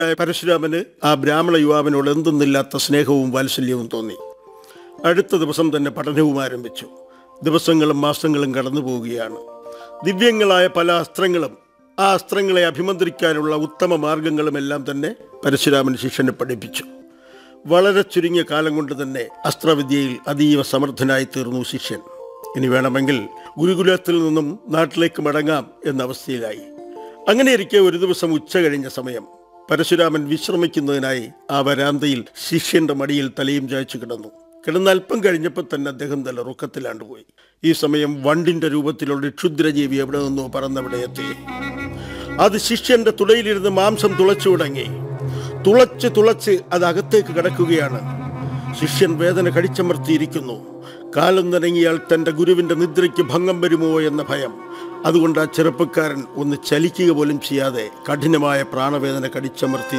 പരശുരാമന് ആ ബ്രാഹ്മണ യുവാവിനോട് എന്തെന്നില്ലാത്ത സ്നേഹവും വാത്സല്യവും തോന്നി അടുത്ത ദിവസം തന്നെ പഠനവും ആരംഭിച്ചു ദിവസങ്ങളും മാസങ്ങളും കടന്നു പോവുകയാണ് ദിവ്യങ്ങളായ പല അസ്ത്രങ്ങളും ആ അസ്ത്രങ്ങളെ അഭിമന്ത്രിക്കാനുള്ള ഉത്തമ മാർഗങ്ങളുമെല്ലാം തന്നെ പരശുരാമൻ ശിഷ്യനെ പഠിപ്പിച്ചു വളരെ ചുരുങ്ങിയ കാലം കൊണ്ട് തന്നെ അസ്ത്രവിദ്യയിൽ അതീവ സമർത്ഥനായി തീർന്നു ശിഷ്യൻ ഇനി വേണമെങ്കിൽ ഗുരുകുലത്തിൽ നിന്നും നാട്ടിലേക്ക് മടങ്ങാം എന്ന അവസ്ഥയിലായി അങ്ങനെയിരിക്കെ ഒരു ദിവസം ഉച്ച കഴിഞ്ഞ സമയം പരശുരാമൻ വിശ്രമിക്കുന്നതിനായി ആ വരാന്തയിൽ ശിഷ്യന്റെ മടിയിൽ തലയും ചായച്ചു കിടന്നു കിടന്ന് അല്പം കഴിഞ്ഞപ്പോൾ തന്നെ അദ്ദേഹം തല റുക്കത്തിലാണ്ടുപോയി ഈ സമയം വണ്ടിന്റെ രൂപത്തിലുള്ള ക്ഷുദ്രജീവി എവിടെ നിന്നോ പറന്നവിടെ എത്തി അത് ശിഷ്യന്റെ തുളയിലിരുന്ന് മാംസം തുളച്ചു തുടങ്ങി തുളച്ച് തുളച്ച് അത് അകത്തേക്ക് കിടക്കുകയാണ് ശിഷ്യൻ വേദന കടിച്ചമർത്തിയിരിക്കുന്നു കാലം നനങ്ങിയാൽ തന്റെ ഗുരുവിന്റെ നിദ്രയ്ക്ക് ഭംഗം വരുമോ എന്ന ഭയം അതുകൊണ്ട് ആ ചെറുപ്പക്കാരൻ ഒന്ന് ചലിക്കുക പോലും ചെയ്യാതെ കഠിനമായ പ്രാണവേദന കടിച്ചമർത്തി